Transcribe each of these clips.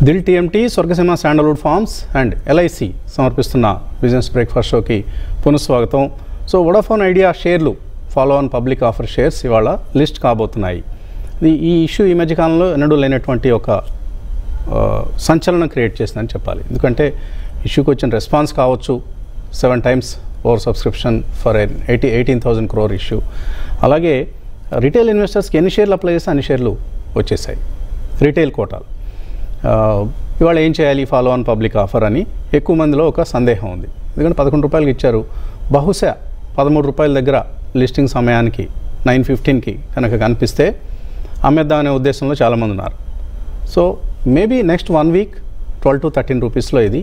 Dil TMT Swargaseema sandalwood farms and LIC సమర్పిస్తున్న business breakfast షోకి పునఃస్వాగతం సో వోడాఫోన్ ఐడియా షేర్లు follow on public offer shares ఇవాళ లిస్ట్ కాబోతున్నాయి ఇది ఈ ఇష్యూ ఈ మధ్యకాలంలో ఎన్నడూ లేనటువంటి ఒక ఆ, సంచలనం క్రియేట్ చేసిందని చెప్పాలి ఎందుకంటే ఇష్యూకి వచ్చిన రెస్పాన్స్ కావచ్చు seven times over subscription for eighty eighteen thousand crore issue అలాగే రిటైల్ ఇన్వెస్టర్స్కి ఎన్ని షేర్లు అప్లై చేస్తే అన్ని షేర్లు వచ్చేసాయి రిటైల్ కోటాలు ఆ, ఇవాళ ఏం చేయాలి ఫాలో ఆన్ పబ్లిక్ ఆఫర్ అని ఎక్కువ మందిలో ఒక సందేహం ఉంది ఎందుకంటే పదకొండు రూపాయలకి ఇచ్చారు బహుశా పదమూడు రూపాయల దగ్గర లిస్టింగ్ సమయానికి నైన్ ఫిఫ్టీన్కి కనుక కనిపిస్తే అమ్మేద్దాం అనే ఉద్దేశంలో చాలామంది ఉన్నారు so maybe next one week twelve to thirteen రూపీస్లో ఇది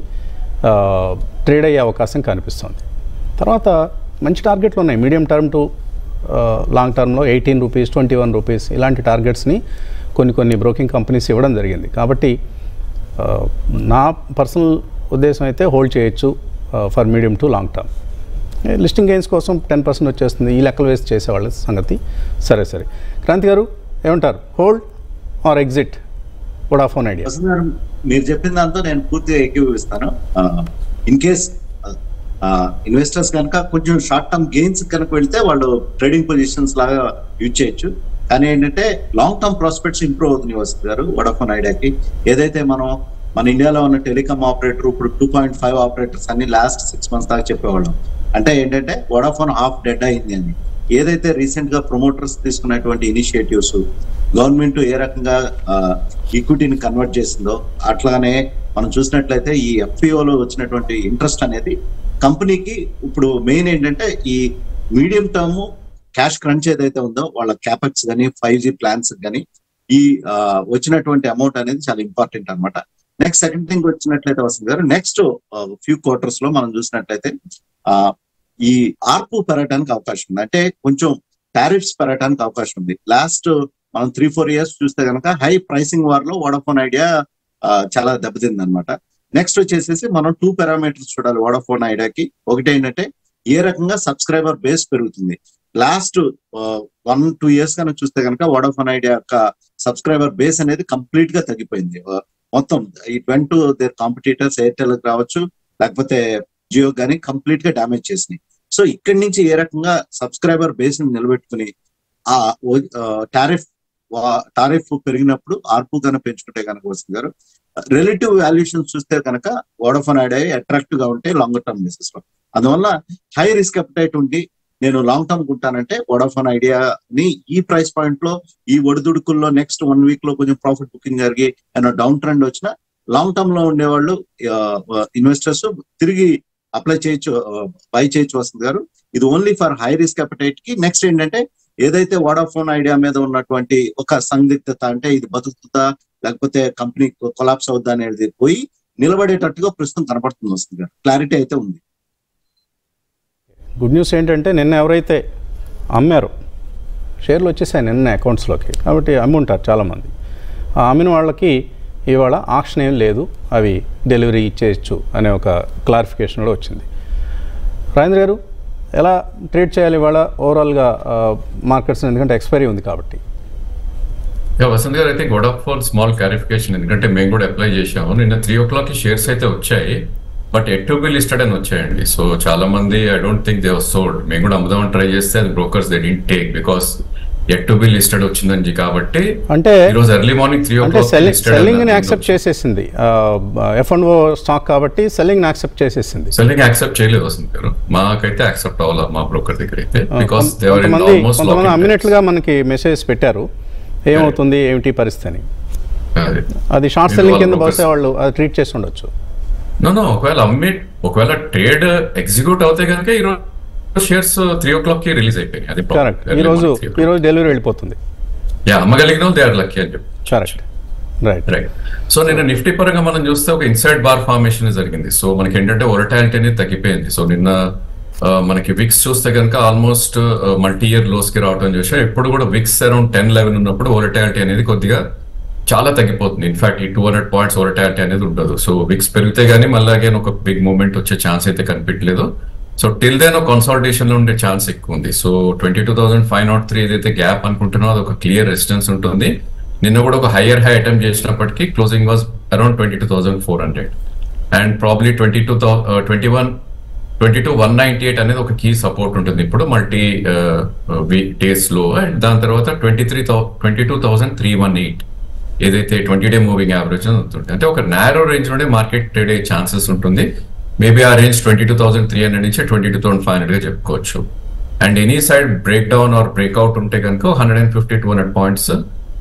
ట్రేడ్ అయ్యే అవకాశం కనిపిస్తుంది తర్వాత మంచి టార్గెట్లు ఉన్నాయి మీడియం టర్మ్ టు లాంగ్ టర్మ్లో eighteen rupees twenty one rupees ఇలాంటి టార్గెట్స్ని కొన్ని కొన్ని బ్రోకింగ్ కంపెనీస్ ఇవ్వడం జరిగింది కాబట్టి ఆ, నా పర్సనల్ ఉద్దేశం అయితే హోల్డ్ చేయొచ్చు for medium to long term listing gains కోసం టెన్ పర్సెంట్ వచ్చేస్తుంది ఈ లెక్కలు వేసి చేసేవాళ్ళ సంగతి సరే సరే క్రాంతి గారు ఏమంటారు hold or exit Vodafone Idea Vasanth గారు మీరు చెప్పిన దాంతో నేను పూర్తిగా ఏకీభవిస్తాను ఇన్ కేస్ ఇన్వెస్టర్స్ కనుక కొంచెం షార్ట్ టర్మ్ గెయిన్స్ కనుక వెళ్తే వాళ్ళు ట్రేడింగ్ పొజిషన్స్ లాగా యూజ్ చేయొచ్చు కానీ ఏంటంటే లాంగ్ టర్మ్ ప్రాస్పెక్ట్స్ ఇంప్రూవ్ అవుతున్నాయి వసంత్ గారు వడాఫోన్ ఐడియాకి ఏదైతే మనం మన ఇండియాలో ఉన్న టెలికామ్ ఆపరేటర్ ఇప్పుడు టూ పాయింట్ ఫైవ్ ఆపరేటర్స్ అన్ని లాస్ట్ సిక్స్ మంత్స్ దాకా చెప్పేవాళ్ళం అంటే ఏంటంటే వడాఫోన్ హాఫ్ డెడ్ అయింది అని ఏదైతే రీసెంట్ గా ప్రమోటర్స్ తీసుకున్నటువంటి ఇనిషియేటివ్స్ గవర్నమెంట్ ఏ రకంగా ఈక్విటీని కన్వర్ట్ చేసిందో అట్లానే మనం చూసినట్లయితే ఈ FPO లో వచ్చినటువంటి ఇంట్రెస్ట్ అనేది కంపెనీకి ఇప్పుడు మెయిన్ ఏంటంటే ఈ మీడియం టర్మ్ క్యాష్ క్రంచ్ ఏదైతే ఉందో వాళ్ళ క్యాపెక్స్ కానీ ఫైవ్ జీ ప్లాన్స్ కానీ ఈ ఆ, వచ్చినటువంటి అమౌంట్ అనేది చాలా ఇంపార్టెంట్ అన్నమాట నెక్స్ట్ సెకండ్ థింగ్ వచ్చినట్లయితే వస్తుంది గారు నెక్స్ట్ ఫ్యూ క్వార్టర్స్ లో మనం చూసినట్లయితే ఆ ఈ ఆర్పు పెరగడానికి అవకాశం ఉంది అంటే కొంచెం టారిఫ్స్ పెరగడానికి అవకాశం ఉంది లాస్ట్ మనం త్రీ ఫోర్ ఇయర్స్ చూస్తే కనుక హై ప్రైసింగ్ వార్ లో వోడాఫోన్ ఐడియా చాలా దెబ్బతింది అనమాట నెక్స్ట్ వచ్చేసేసి మనం టూ పారామీటర్స్ చూడాలి వోడాఫోన్ ఐడియాకి ఒకటి ఏంటంటే ఏ రకంగా సబ్స్క్రైబర్ బేస్ పెరుగుతుంది లాస్ట్ వన్ టూ ఇయర్స్ కనుక చూస్తే కనుక వోడాఫోన్ ఐడియా యొక్క సబ్స్క్రైబర్ బేస్ అనేది కంప్లీట్ గా తగ్గిపోయింది ఆ, మొత్తం it went to their competitors Airtel రావచ్చు లేకపోతే జియో కానీ కంప్లీట్ గా డ్యామేజ్ చేసినాయి సో ఇక్కడి నుంచి ఏ రకంగా సబ్స్క్రైబర్ బేస్ ని నిలబెట్టుకుని ఆ టారిఫ్ టారిఫ్ పెరిగినప్పుడు ఆర్పు కనుక పెంచుకుంటే కనుక వస్తుంది గారు రిలేటివ్ వాల్యుయేషన్ చూస్తే కనుక వోడాఫోన్ ఐడియా అట్రాక్టివ్ గా ఉంటే లాంగ్ టర్మ్ బేసిస్ లో అందువల్ల హై రిస్క్ అప్టైట్ ఉండి నేను లాంగ్ టర్మ్ కొంటానంటే వోడాఫోన్ ఐడియాని ఈ ప్రైస్ పాయింట్ లో ఈ ఒడిదుడుకుల్లో నెక్స్ట్ వన్ వీక్ లో కొంచెం ప్రాఫిట్ బుకింగ్ జరిగి ఏమైనా డౌన్ ట్రెండ్ వచ్చినా లాంగ్ టర్మ్ లో ఉండేవాళ్ళు ఇన్వెస్టర్స్ తిరిగి అప్లై చేయొచ్చు బై చేయొచ్చు వస్తుంది గారు ఇది only for high risk appetite కి నెక్స్ట్ ఏంటంటే ఏదైతే వోడాఫోన్ ఐడియా మీద ఉన్నటువంటి ఒక సందిగ్ధత అంటే ఇది బతుకుతుందా లేకపోతే కంపెనీ కొలాప్స్ అవుద్దా అనేది పోయి నిలబడేటట్టుగా ప్రస్తుతం కనపడుతుంది వస్తుంది గారు క్లారిటీ అయితే ఉంది గుడ్ న్యూస్ ఏంటంటే నిన్న ఎవరైతే అమ్మారో షేర్లు వచ్చేసాయి నిన్న అకౌంట్స్లోకి కాబట్టి అమ్మి ఉంటారు చాలామంది ఆ అమ్మిన వాళ్ళకి ఇవాళ ఆక్షన్ ఏం లేదు అవి డెలివరీ ఇచ్చేయచ్చు అనే ఒక క్లారిఫికేషన్ కూడా వచ్చింది రాజేంద్ర గారు ఎలా ట్రేడ్ చేయాలి ఇవాళ ఓవరాల్గా మార్కెట్స్ ఎందుకంటే ఎక్స్పైరీ ఉంది కాబట్టి యా వసంత్ గారు అయితే వోడాఫోన్ స్మాల్ క్లారిఫికేషన్ ఎందుకంటే మేము కూడా అప్లై చేసాము నిన్న త్రీ ఓ క్లాక్ షేర్స్ అయితే వచ్చాయి but yet to be listed అని వచ్చాయండి సో చాలా మంది I don't think they sold మేము కూడా అమ్ముదామని ట్రై చేస్తే అది brokers they didn't take because yet to be listed వచ్చిందని కాబట్టి అంటే ఈ రోజు ఎర్లీ మార్నింగ్ త్రీ ఓ అంటే క్లాక్ సెల్లింగ్ సెల్లింగ్ని యాక్సెప్ట్ చేసేసింది ఎఫ్ అండ్ ఓ స్టాక్ కాబట్టి సెల్లింగ్ని యాక్సెప్ట్ చేసేసింది సెల్లింగ్ యాక్సెప్ట్ చేయలేదు వసంత్ గారు మాకైతే యాక్సెప్ట్ అవ్వాలి మా బ్రోకర్ దగ్గర అయితే ఆ, బికాస్ కొంత- దే ఆర్ ఇన్ కొంతమంది ఆల్మోస్ట్ కొంతమంది అమ్మినట్లుగా మనకి మెసేజ్ పెట్టారు ఏమవుతుంది ఏమిటి పరిస్థితి అని అది షార్ట్ మీరు సెల్లింగ్ వాళ్ళ కింద brokers. బహుశా వాళ్ళు అది ట్రీట్ చేసి ఉండొచ్చు నో నో ఒకవేళ అమ్మి ఒకవేళ ట్రేడ్ ఎగ్జిక్యూట్ అవుతే కనుక ఈ రోజు షేర్స్ త్రీ ఓ క్లాక్ కి రిలీజ్ అయిపోయినాయి అది కరెక్ట్ ఈ రోజు ఈ రోజు డెలివరీ వెళ్ళిపోతుంది యా అమ్మగలిగిన దే ఆర్ లక్కీ అని చెప్పి కరెక్ట్ రైట్ రైట్ సో నిన్న నిఫ్టీ పరంగా మనం చూస్తే ఒక ఇన్సైడ్ బార్ ఫార్మేషన్ జరిగింది సో మనకి ఏంటంటే ఒరటాలిటీ అనేది తగ్గిపోయింది సో నిన్న ఆ, మనకి విక్స్ చూస్తే కనుక ఆల్మోస్ట్ మల్టీ ఇయర్ లోస్ కి రావడం చూసాం ఎప్పుడు కూడా విక్స్ అరౌండ్ టెన్ లెవెన్ ఉన్నప్పుడు ఒరటాలిటీ అనేది కొద్దిగా చాలా తగ్గిపోతుంది ఇన్ఫాక్ట్ ఈ టూ హండ్రెడ్ పాయింట్స్ ఒరటాలిటీ అనేది ఉండదు సో విక్స్ పెరిగితే గానీ మళ్ళీ again ఒక బిగ్ మూమెంట్ వచ్చే ఛాన్స్ అయితే కనిపించలేదు సో టిల్ దెన్ కన్సాలిటేషన్ లో ఉండే ఛాన్స్ ఎక్కువ ఉంది so twenty two thousand five nought three ఏదైతే గ్యాప్ అనుకుంటున్నామో అది ఒక క్లియర్ రెసిస్టెన్స్ ఉంటుంది నిన్న కూడా ఒక హయ్యర్ హై అటెంప్ట్ చేసినప్పటికీ closing was around twenty two thousand four hundred and probably twenty two twenty one twenty two one ninety eight అనేది ఒక కీ సపోర్ట్ ఉంటుంది ఇప్పుడు మల్టీ డేస్ లో అండ్ దాని తర్వాత twenty three twenty two thousand three one eight ఏదైతే twenty day moving average ఉంటుంది అంటే ఒక నేరో రేంజ్ లోనే మార్కెట్ ట్రేడ్ అయ్యే ఛాన్సెస్ ఉంటుంది మేబీ ఆ range twenty two thousand three hundred నుంచి twenty two thousand five hundred గా చెప్పుకోవచ్చు and any side break down or breakout ఉంటే కనుక hundred and fifty two hundred points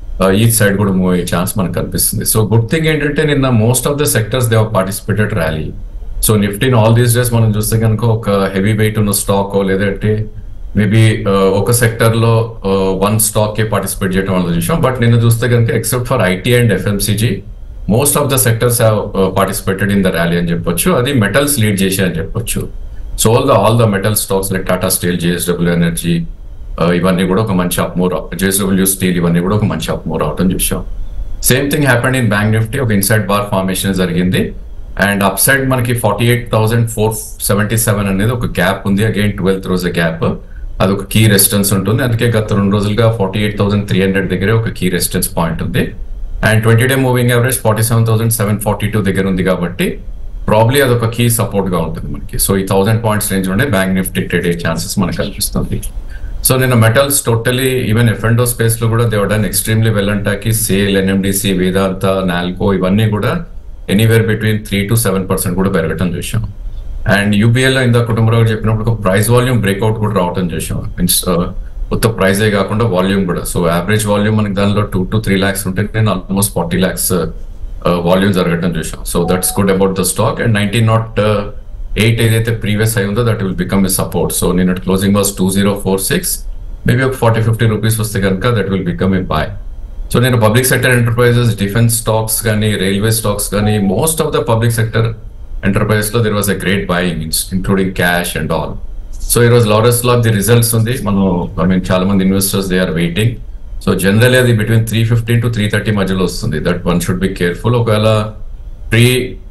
ఈ సైడ్ కూడా మూవ్ అయ్యే ఛాన్స్ మనకు కనిపిస్తుంది సో గుడ్ థింగ్ ఏంటంటే నిన్న most of the sectors they participated rally so నిఫ్టీన్ ఆల్ దీస్ డేస్ మనం చూస్తే కనుక ఒక హెవీ వెయిట్ ఉన్న స్టాక్ లేదంటే మేబీ ఒక సెక్టర్ లో వన్ స్టాక్ కే పార్టిసిపేట్ చేయడం వల్ల చూసాం బట్ నిన్న చూస్తే కనుక except for IT and FMCG most of the sectors have participated in the rally అని చెప్పొచ్చు అది మెటల్స్ లీడ్ చేసి అని చెప్పొచ్చు so all the all the metal stocks like Tata steel JSW energy ఇవన్నీ కూడా ఒక మంచి అప్మూర్ జేఎస్డబ్ల్యూ స్టీల్ ఇవన్నీ కూడా ఒక మంచి అప్మూర్ అవటం చూసాం same thing happened in bank Nifty ఒక ఇన్సైడ్ బార్ ఫార్మేషన్ జరిగింది అండ్ అప్ సైడ్ మనకి forty eight thousand four seventy seven అనేది ఒక గ్యాప్ ఉంది అగైన్ ట్వెల్త్ రోజు గ్యాప్ అది ఒక కీ రెసిస్టెన్స్ ఉంటుంది అందుకే గత రెండు రోజులుగా forty eight thousand three hundred దగ్గరే ఒక కీ రెసిస్టెన్స్ పాయింట్ ఉంది and twenty day moving average forty seven thousand seven forty two దగ్గర ఉంది కాబట్టి ప్రాబ్లీ అది ఒక కీ సపోర్ట్ గా ఉంటుంది మనకి సో ఈ థౌసండ్ పాయింట్స్ రేంజ్ లోనే బ్యాంక్ నిఫ్టీ ట్రేడ్ అయ్యే ఛాన్సెస్ మనకు కనిపిస్తుంది సో నిన్న metals totally even F and O space లో కూడా దేవడన్ ఎక్స్ట్రీమ్లీ వెల్ అంటాకి సేల్ ఎన్ఎండిసి వేదాంత నాల్కో ఇవన్నీ కూడా anywhere between three to seven percent కూడా పెరగటం చూసాం అండ్ యూపీఎల్ ఇంత కుటుంబరావు చెప్పినప్పుడు ఒక ప్రైస్ వాల్యూమ్ బ్రేక్అవుట్ కూడా రావటం చూసాం మీన్స్ కొత్త ప్రైజే కాకుండా వాల్యూమ్ కూడా సో యావరేజ్ వాల్యూమ్ మనకి దానిలో టూ టు త్రీ ల్యాక్స్ ఉంటే నేను ఆల్మోస్ట్ ఫార్టీ ల్యాక్స్ వాల్యూమ్ జరగటం చూసాం so that's good about the stock and nineteen nought eight ఏదైతే ప్రీవియస్ అయి ఉందో that will become a support so నేను closing was two zero four six maybe ఒక ఫార్టీ ఫిఫ్టీ రూపీస్ వస్తే కనుక that will become a buy so నేను public sector enterprises defence stocks కానీ railway stocks కానీ most of the public sector enterprises లో there was a great buying including cash and all so ఈ రోజు Laurus లో the results ఉంది మనం I mean చాలా మంది investors they are waiting so general అది between three fifteen to three thirty మధ్యలో వస్తుంది that one should be careful ఒకవేళ ప్రీ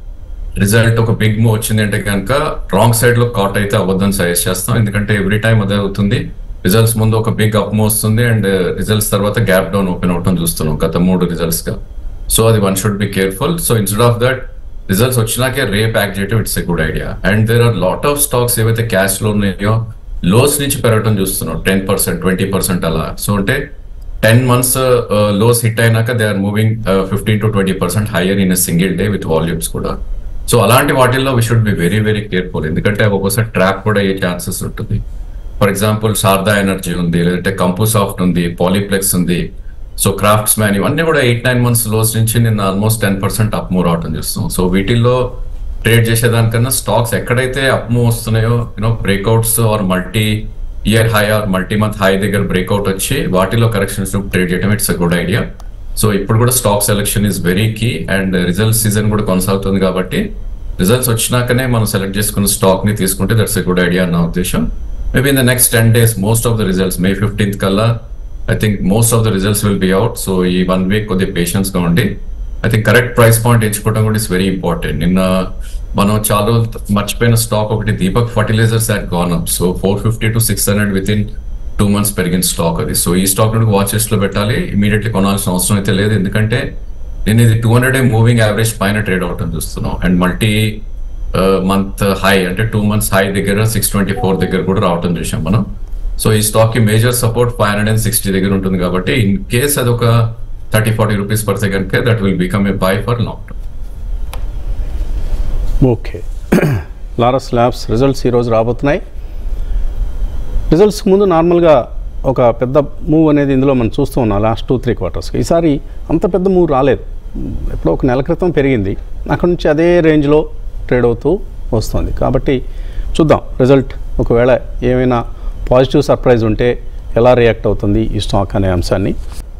రిజల్ట్ ఒక బిగ్ మూవ్ వచ్చింది అంటే కనుక రాంగ్ సైడ్ లో కాట్ అయితే అవ్వద్దని సజెస్ట్ చేస్తాం ఎందుకంటే ఎవ్రీ టైం అదే అవుతుంది రిజల్ట్స్ ముందు ఒక బిగ్ అప్ మూవ్ వస్తుంది అండ్ రిజల్ట్స్ తర్వాత గ్యాప్ డౌన్ ఓపెన్ అవటం చూస్తున్నాం గత మూడు రిజల్ట్స్ గా సో అది one should be careful so instead of that results వచ్చినాకే రే ప్యాక్ చేయటం it's a good idea and there are lot of stocks ఏవైతే క్యాష్ లో ఉన్నాయో లోస్ నుంచి పెరగటం చూస్తున్నాం టెన్ పర్సెంట్ ట్వంటీ పర్సెంట్ అలా సో అంటే టెన్ మంత్స్ లోస్ హిట్ అయినాక they are moving fifteen to twenty percent higher in single day with volumes కూడా సో అలాంటి వాటిల్లో we should be very very careful ఎందుకంటే ఒక్కోసారి ట్రాప్ కూడా అయ్యే ఛాన్సెస్ ఉంటుంది ఫర్ ఎగ్జాంపుల్ శారదా ఎనర్జీ ఉంది లేదంటే కంపోసాఫ్ట్ ఉంది పాలీప్లెక్స్ ఉంది సో క్రాఫ్ట్స్ మ్యాన్ ఇవన్నీ కూడా ఎయిట్ నైన్ మంత్స్ లోస్ నుంచి నిన్న almost ten percent up move రావటం చూస్తాం సో వీటిల్లో ట్రేడ్ చేసేదానికన్నా స్టాక్స్ ఎక్కడైతే అప్ మూవ్ వస్తున్నాయో you know breakouts or multi year high or multi month high దగ్గర బ్రేక్అవుట్ వచ్చి వాటిలో కరెక్షన్స్ ట్రేడ్ చేయడం it's a good idea so ఇప్పుడు కూడా stock selection is very key and result season కూడా కొనసాగుతుంది కాబట్టి రిజల్ట్స్ వచ్చినాకనే మనం సెలెక్ట్ చేసుకున్న స్టాక్ ని తీసుకుంటే దట్స్ ఎ గుడ్ ఐడియా నా ఉద్దేశం maybe in the next ten days most of the results May fifteenth కల్లా I think most of the results will be out so ఈ వన్ వీక్ కొద్దిగా పేషెన్స్ గా ఉండి I think correct price point ఎంచుకోవడం కూడా is very important నిన్న మనం చాలా రోజులు మర్చిపోయిన స్టాక్ ఒకటి Deepak fertilisers at gone up so four fifty to six hundred within two months పెరిగిన స్టాక్ అది సో ఈ స్టాక్ నుండి వాచ్ లిస్ట్ లో పెట్టాలి ఇమీడియట్లీ కొనాల్సిన అవసరం అయితే లేదు ఎందుకంటే నేను ఇది టూ హండ్రెడ్ మూవింగ్ యావరేజ్ పైన ట్రేడ్ అవటం చూస్తున్నాం అండ్ మల్టీ మంత్ హై అంటే టూ మంత్స్ హై దగ్గర సిక్స్ ట్వంటీ ఫోర్ దగ్గర కూడా రావటం చూసాం మనం సో ఈ స్టాక్ కి major support five hundred and sixty దగ్గర ఉంటుంది కాబట్టి ఇన్ కేస్ అది ఒక థర్టీ ఫార్టీ రూపీస్ పడితే కనుక that will become a buy for long term okay Laurus labs results ఈరోజు రాబోతున్నాయి రిజల్ట్స్ ముందు నార్మల్గా ఒక పెద్ద మూవ్ అనేది ఇందులో మనం చూస్తూ ఉన్నాం లాస్ట్ టూ త్రీ క్వార్టర్స్ ఈసారి అంత పెద్ద మూవ్ రాలేదు ఎప్పుడో ఒక నెల క్రితం పెరిగింది అక్కడ నుంచి అదే రేంజ్లో ట్రేడ్ అవుతూ వస్తుంది కాబట్టి చూద్దాం రిజల్ట్ ఒకవేళ ఏమైనా పాజిటివ్ సర్ప్రైజ్ ఉంటే ఎలా రియాక్ట్ అవుతుంది ఈ స్టాక్ అనే అంశాన్ని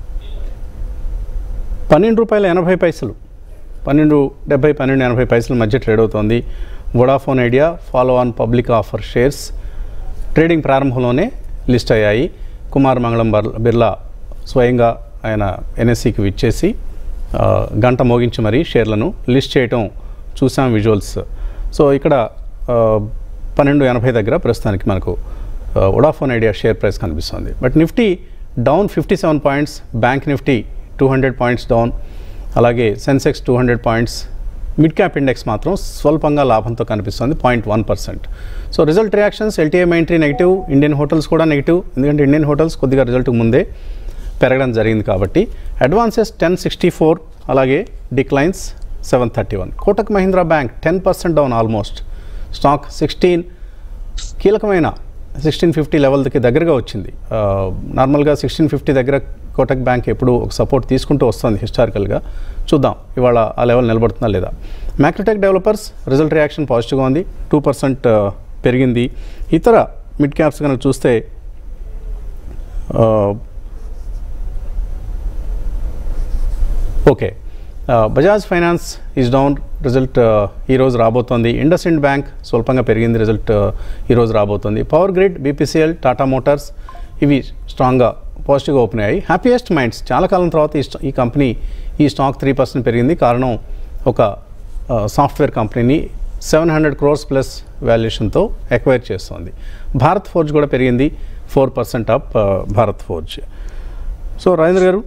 పన్నెండు రూపాయల ఎనభై పైసలు పన్నెండు డెబ్బై పన్నెండు ఎనభై పైసల మధ్య ట్రేడ్ అవుతోంది Vodafone Idea follow on public offer shares trading ప్రారంభంలోనే లిస్ట్ అయ్యాయి కుమార్ మంగళం బర్ బిర్లా స్వయంగా ఆయన ఎన్ఎస్సికి విచ్చేసి ఆ, గంట మోగించి మరీ షేర్లను లిస్ట్ చేయటం చూసాం విజువల్స్ సో ఇక్కడ ఆ, పన్నెండు ఎనభై దగ్గర ప్రస్తుతానికి మనకు వొడాఫోన్ ఐడియా షేర్ ప్రైస్ కనిపిస్తుంది but Nifty down fifty seven points bank Nifty two hundred points down అలాగే Sensex two hundred points mid cap index మాత్రం స్వల్పంగా లాభంతో కనిపిస్తుంది point one percent so result reactions LTI Mindtree negative Indian hotels కూడా negative ఎందుకంటే Indian hotels కొద్దిగా result ముందే పెరగడం జరిగింది కాబట్టి అడ్వాన్సెస్ టెన్ సిక్స్టీ ఫోర్ అలాగే declines seven thirty one Kotak Mahindra bank ten percent down almost stock sixteen కీలకమైన సిక్స్టీన్ ఫిఫ్టీ లెవెల్కి దగ్గరగా వచ్చింది ఆ, నార్మల్గా సిక్స్టీన్ ఫిఫ్టీ దగ్గర కోటక్ బ్యాంక్ ఎప్పుడు ఒక సపోర్ట్ తీసుకుంటూ వస్తుంది హిస్టారికల్గా చూద్దాం ఇవాళ ఆ లెవెల్ నిలబడుతుందా లేదా మ్యాక్రోటెక్ డెవలపర్స్ రిజల్ట్ రియాక్షన్ పాజిటివ్గా ఉంది టూ పర్సెంట్ పెరిగింది ఇతర మిడ్ క్యాప్స్ కనుక చూస్తే ఆ, okay Bajaj finance is down result ఈరోజు రాబోతోంది ఇండస్ ఇండ్ బ్యాంక్ స్వల్పంగా పెరిగింది రిజల్ట్ ఈరోజు రాబోతోంది power grid BPCL Tata motors ఇవి స్ట్రాంగ్గా పాజిటివ్గా ఓపెన్ అయ్యాయి హ్యాపీయెస్ట్ మైండ్స్ చాలా కాలం తర్వాత ఈ స్టా- ఈ కంపెనీ ఈ స్టాక్ త్రీ పర్సెంట్ పెరిగింది కారణం ఒక సాఫ్ట్వేర్ కంపెనీని సెవెన్ హండ్రెడ్ క్రోర్స్ ప్లస్ వాల్యుయేషన్తో ఎక్వైర్ చేస్తోంది భారత్ ఫోర్జ్ కూడా పెరిగింది four percent up Bharat forge so Rajendra garu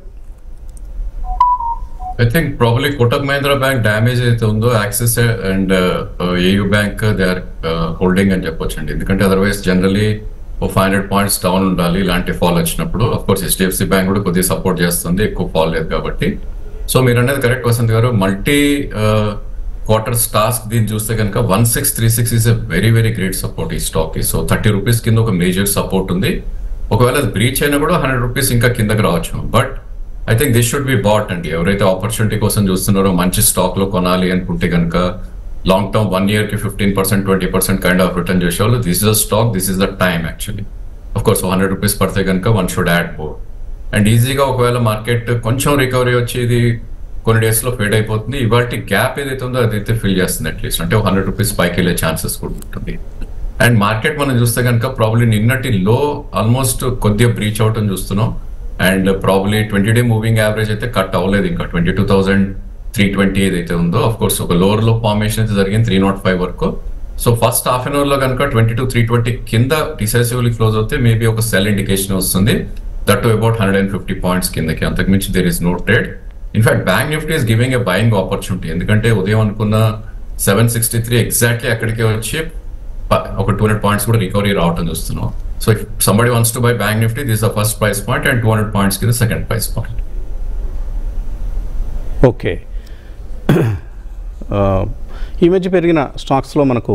I think probably Kotak Mahindra bank damage అయితే ఉందో Axis and AU bank they are holding అని చెప్పొచ్చండి ఎందుకంటే otherwise generally oh five hundred points down ఉండాలి ఇలాంటి ఫాల్ వచ్చినప్పుడు అఫ్ కోర్స్ హెచ్డిఎఫ్సి బ్యాంక్ కూడా కొద్దిగా సపోర్ట్ చేస్తుంది ఎక్కువ ఫాల్ లేదు కాబట్టి సో మీరు అనేది కరెక్ట్ వసంత్ గారు మల్టీ క్వార్టర్స్ టాస్క్ దీన్ని చూస్తే కనుక one six three six is a very very great support ఈ స్టాక్ కి సో థర్టీ రూపీస్ కింద ఒక మేజర్ సపోర్ట్ ఉంది ఒకవేళ అది బ్రీచ్ అయినా కూడా హండ్రెడ్ రూపీస్ ఇంకా కిందకి రావచ్చు but I think this should be bought అండి ఎవరైతే ఆపర్చునిటీ కోసం చూస్తున్నారో మంచి స్టాక్ లో కొనాలి అనుకుంటే కనుక లాంగ్ టర్మ్ వన్ ఇయర్ కి fifteen percent twenty percent kind of return చేసేవాళ్ళు this is the stock this is the time actually of course hundred rupees పడితే కనుక one should add more and ఈజీగా ఒకవేళ మార్కెట్ కొంచెం రికవరీ వచ్చి ఇది కొన్ని డేస్ లో ఫేడ్ అయిపోతుంది ఇవాళ గ్యాప్ ఏదైతే ఉందో అదైతే ఫిల్ చేస్తుంది అట్లీస్ట్ అంటే హండ్రెడ్ రూపీస్ పైకి వెళ్ళే ఛాన్సెస్ కూడా ఉంటుంది అండ్ మార్కెట్ మనం చూస్తే కనుక ప్రాబ్లీ నిన్నటి లో ఆల్మోస్ట్ కొద్దిగా బ్రీచ్ అవుట్ అని చూస్తున్నాం and probably twenty day moving average అయితే కట్ అవ్వలేదు ఇంకా twenty two thousand three twenty ఏదైతే ఉందో అఫ్ కోర్స్ ఒక లోవర్ లో ఫార్మేషన్ అయితే జరిగింది త్రీ నాట్ ఫైవ్ వరకు so first half an hour లో కనుక ట్వంటీ టు త్రీ ట్వంటీ కింద డిసైసివ్లీ క్లోజ్ అవుతే మేబీ ఒక సెల్ ఇండికేషన్ వస్తుంది that to about hundred and fifty points కిందకి అంతకుమించి there is no trade in fact bank Nifty is giving a buying opportunity ఎందుకంటే ఉదయం అనుకున్న సెవెన్ సిక్స్టీ త్రీ ఎగ్జాక్ట్లీ అక్కడికి వచ్చి ప- ఒక టూ హండ్రెడ్ పాయింట్స్ కూడా రికవరీ రావటం చూస్తున్నాం so if somebody wants to buy bank Nifty this the first price point and two hundred points కింద సెకండ్ ప్రైస్ పాయింట్ ఓకే ఆ, ఈ మధ్య పెరిగిన స్టాక్స్లో మనకు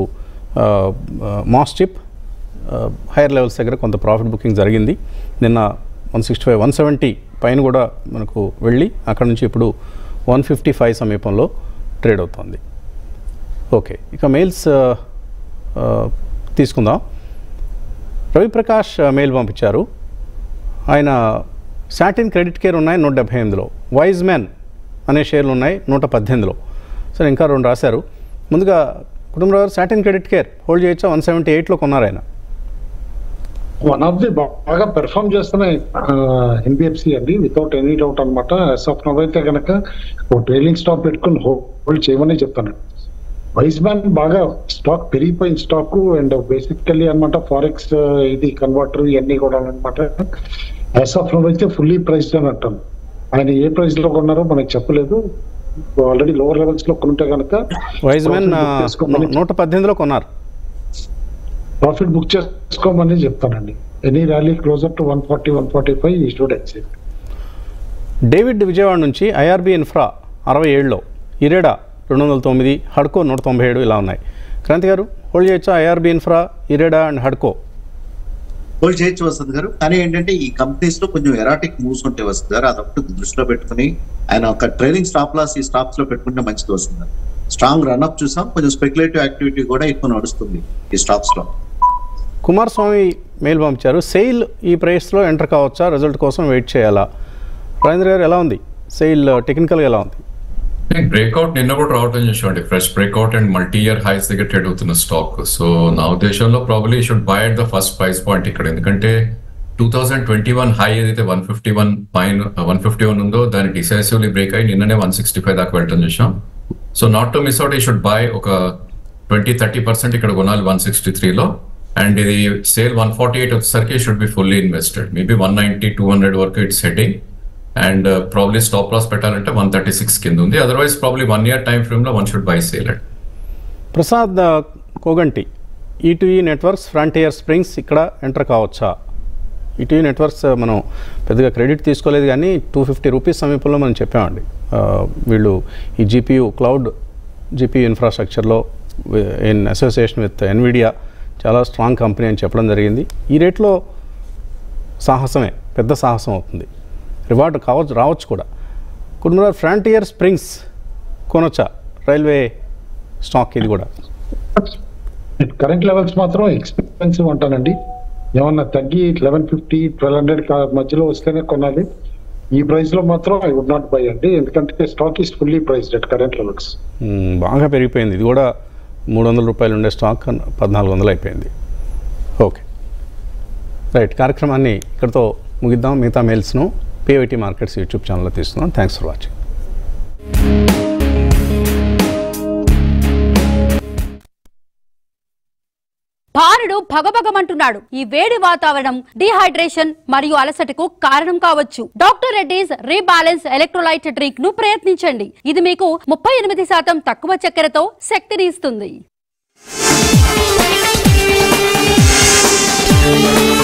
మాస్టిప్ హైయర్ లెవెల్స్ దగ్గర కొంత ప్రాఫిట్ బుకింగ్ జరిగింది నిన్న one sixty five one seventy పైన కూడా మనకు వెళ్ళి అక్కడ నుంచి ఇప్పుడు వన్ ఫిఫ్టీ ఫైవ్ సమీపంలో ట్రేడ్ అవుతుంది ఓకే ఇక మెయిల్స్ ఆ, ఆ, తీసుకుందాం రవిప్రకాష్ ఆ, మెయిల్ పంపించారు ఆయన సాటిన్ క్రెడిట్ కేర్ ఉన్నాయి నూట డెబ్బై ఎనిమిదిలో వైజ్ మ్యాన్ అనే షేర్లు ఉన్నాయి నూట పద్దెనిమిదిలో సరే ఇంకా రెండు రాశారు ముందుగా Kutumbarao garu Satin credit care hold చేయొచ్చా వన్ సెవెంటీ ఎయిట్లో కొన్నారు ఆయన వన్ ఆఫ్ ది బాగా పెర్ఫామ్ చేస్తున్నాయి ఎన్బిఎఫ్సి అండి వితౌట్ ఎనీ డౌట్ అనమాట ఎస్ ఆఫ్ నవ్ అయితే కనుక ఒక ట్రైలింగ్ స్టాక్ పెట్టుకుని హోల్డ్ చేయమని చెప్తాను వైస్ మ్యాన్ బాగా స్టాక్ పెరిగిపోయిన స్టాక్ అండ్ బేసికల్లీ అనమాట ఫారెక్స్ ఇది కన్వర్టర్ ఇవన్నీ కూడా అనమాట ఎస్ ఆఫ్ నవ్ అయితే ఫుల్లీ ప్రైస్డ్ అని అంటాను ఆయన ఏ ప్రైస్ లో కొన్నారో మనకు చెప్పలేదు ఆల్రెడీ లోవర్ లెవెల్స్ లో కొంటే కనుక వైజ్ మ్యాన్ నూట పద్దెనిమిదిలో కొన్నారు ప్రాఫిట్ బుక్ చేసుకోమని చెప్తానండి any rally closer to one forty one forty five ఈ స్టూడ్ ఎక్సిట్ డేవిడ్ విజయవాడ నుంచి ఐఆర్బి ఇన్ఫ్రా అరవై ఏడులో ఇరేడా రెండు వందల తొమ్మిది హడ్కో నూట తొంభై ఏడు ఇలా ఉన్నాయి క్రాంతి గారు హోల్డ్ చేయొచ్చా ఐఆర్బి ఇన్ఫ్రా ఇరేడా అండ్ హడ్కో హోల్డ్ చేయొచ్చు వసంత్ గారు కానీ ఏంటంటే ఈ కంపెనీస్ లో కొంచెం ఎరాటిక్ మూవ్స్ ఉంటాయి వసంత్ గారు అదొకటి దృష్టిలో పెట్టుకుని ఆయన ఒక ట్రైలింగ్ స్టాప్ లాస్ ఈ స్టాక్స్ లో పెట్టుకుంటే మంచిది వస్తుంది గారు స్ట్రాంగ్ రన్అప్ చూసాం కొంచెం స్పెక్యులేటివ్ యాక్టివిటీ కూడా ఎక్కువ నడుస్తుంది ఈ స్టాక్స్ లో కుమారస్వామి మెయిల్ పంపించారు సెయిల్ ఈ ప్రైస్లో ఎంటర్ కావచ్చా రిజల్ట్ కోసం వెయిట్ చేయాలా రాజేంద్ర గారు ఎలా ఉంది సెయిల్ టెక్నికల్గా ఎలా ఉంది బ్రేక్అవుట్ నిన్న కూడా రావటం చూసామండి fresh breakout and multi year highs దగ్గర ట్రేడ్ అవుతున్న స్టాక్ సో నా ఉద్దేశంలో probably should buy at the first price point ఇక్కడ ఎందుకంటే two thousand twenty one high ఏదైతే వన్ ఫిఫ్టీ వన్ పైన వన్ ఫిఫ్టీ వన్ ఉందో దాన్ని డిసైసివ్లీ బ్రేక్ అయ్యి నిన్ననే వన్ సిక్స్టీ ఫైవ్ దాకా వెళ్ళటం చూసాం so not to miss out ఈ షుడ్ బై ఒక ట్వంటీ థర్టీ పర్సెంట్ ఇక్కడ కొనాలి వన్ సిక్స్టీ త్రీలో అండ్ ఇది సేల్ వన్ ఫార్టీ ఎయిట్ వచ్చేసరికి should be fully invested maybe one ninety two hundred వరకు it's heading and probably stop loss పెట్టాలంటే one thirty six కింద ఉంది otherwise probably one year time frame లో one should buy sale Prasad ఆ, Koganti ETV networks frontier springs ఇక్కడ enter కావచ్చా ETV networks ఆ, మనం పెద్దగా క్రెడిట్ తీసుకోలేదు కానీ టూ ఫిఫ్టీ రూపీస్ సమీపంలో మనం చెప్పామండి ఆ, వీళ్ళు ఈ జీపీయూ క్లౌడ్ జీపీయూ ఇన్ఫ్రాస్ట్రక్చర్లో ఇన్ అసోసియేషన్ విత్ ఎన్విడియా చాలా స్ట్రాంగ్ కంపెనీ అని చెప్పడం జరిగింది ఈ రేట్లో సాహసమే పెద్ద సాహసం అవుతుంది రివార్డ్ కావచ్చు రావచ్చు కూడా కుటుంబ ఫ్రంటియర్ స్ప్రింగ్స్ కొనొచ్చా రైల్వే స్టాక్ ఇది కూడా కరెంట్ లెవెల్స్ మాత్రం ఎక్స్పెన్సివ్ అంటానండి ఏమన్నా తగ్గి లెవెన్ ఫిఫ్టీ ట్వెల్వ్ హండ్రెడ్ మధ్యలో వస్తేనే కొనాలి ఈ ప్రైస్ లో మాత్రం ఐ వుడ్ నాట్ బై అండి ఎందుకంటే stock is fully priced at current levels hmm, బాగా పెరిగిపోయింది ఇది కూడా మూడు వందల రూపాయలు ఉండే స్టాక్ పద్నాలుగు వందలు అయిపోయింది ఓకే రైట్ కార్యక్రమాన్ని ఇక్కడితో ముగిద్దాం మిగతా మెయిల్స్ను పిఐటి మార్కెట్స్ యూట్యూబ్ ఛానల్లో తీస్తున్నాం థ్యాంక్స్ ఫర్ వాచింగ్ భారుడు భగభగమంటున్నాడు ఈ వేడి వాతావరణం డిహైడ్రేషన్ మరియు అలసటకు కారణం కావచ్చు doctor Reddy's rebalance electrolyte drink ను ప్రయత్నించండి ఇది మీకు ముప్పై ఎనిమిది శాతం తక్కువ చక్కెరతో శక్తిని ఇస్తుంది